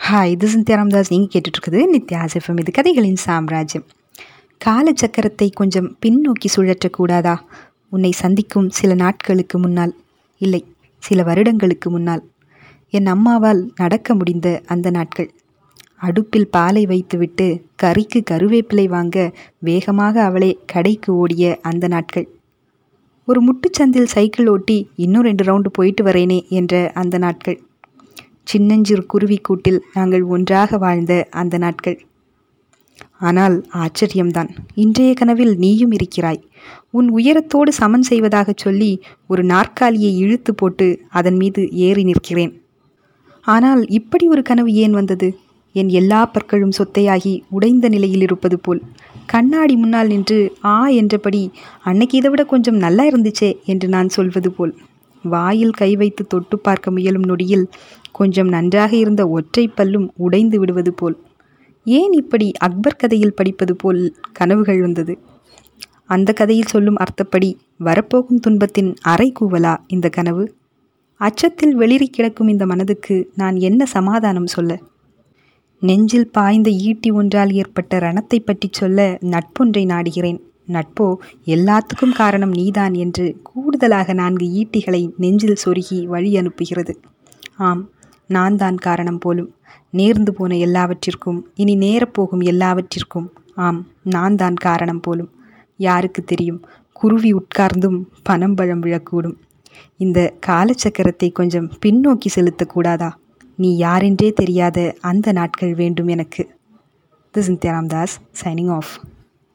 hi இது சிந்தியா ராமதாஸ் நீங்கள் கேட்டுட்ருக்குது நித்யா சிஃபம் இது கதைகளின் சாம்ராஜ்யம் காலச்சக்கரத்தை கொஞ்சம் பின்னோக்கி சுழற்றக்கூடாதா உன்னை சந்திக்கும் சில நாட்களுக்கு முன்னால் இல்லை சில வருடங்களுக்கு முன்னால் என் அம்மாவால் நடக்க முடிந்த அந்த நாட்கள் அடுப்பில் பாலை வைத்துவிட்டு கறிக்கு கருவேப்பிலை வாங்க வேகமாக அவளே கடைக்கு ஓடிய அந்த நாட்கள் ஒரு முட்டுச்சந்தில் சைக்கிள் ஓட்டி இன்னும் ரெண்டு ரவுண்டு போயிட்டு வரேனே என்ற அந்த நாட்கள் சின்னஞ்சிறு குருவி கூட்டில் நாங்கள் ஒன்றாக வாழ்ந்த அந்த நாட்கள் ஆனால் ஆச்சரியம்தான் இன்றைய கனவில் நீயும் இருக்கிறாய் உன் உயரத்தோடு சமன் செய்வதாகச் சொல்லி ஒரு நாற்காலியை இழுத்து போட்டு அதன் மீது ஏறி நிற்கிறேன் ஆனால் இப்படி ஒரு கனவு ஏன் வந்தது என் எல்லா பற்களும் சொத்தையாகி உடைந்த நிலையில் இருப்பது போல் கண்ணாடி முன்னால் நின்று ஆ என்றபடி அன்னைக்கு இதை விட கொஞ்சம் நல்லா இருந்துச்சே என்று நான் சொல்வது போல் வாயில் கை வைத்து தொட்டு பார்க்க முயலும் நொடியில் கொஞ்சம் நன்றாக இருந்த ஒற்றை பல்லும் உடைந்து விடுவது போல் ஏன் இப்படி அக்பர் கதையில் படிப்பது போல் கனவுகள் வந்தது அந்த கதையில் சொல்லும் அர்த்தப்படி வரப்போகும் துன்பத்தின் அரை கூவலா இந்த கனவு அச்சத்தில் வெளிரி கிடக்கும் இந்த மனதுக்கு நான் என்ன சமாதானம் சொல்ல நெஞ்சில் பாய்ந்த ஈட்டி ஒன்றால் ஏற்பட்ட ரணத்தை பற்றி சொல்ல நட்பொன்றை நாடுகிறேன் நட்போ எல்லாத்துக்கும் காரணம் நீதான் என்று கூடுதலாக நான்கு ஈட்டிகளை நெஞ்சில் சொருகி வழி அனுப்புகிறது ஆம் நான் தான் காரணம் போலும் நேர்ந்து போன எல்லாவற்றிற்கும் இனி நேரப்போகும் எல்லாவற்றிற்கும் ஆம் நான் தான் காரணம் போலும் யாருக்கு தெரியும் குருவி உட்கார்ந்தும் பனம்பழம் விழக்கூடும் இந்த காலச்சக்கரத்தை கொஞ்சம் பின்னோக்கி செலுத்தக்கூடாதா நீ யாரென்றே தெரியாத அந்த நாட்கள் வேண்டும் எனக்கு this India Ramdas signing of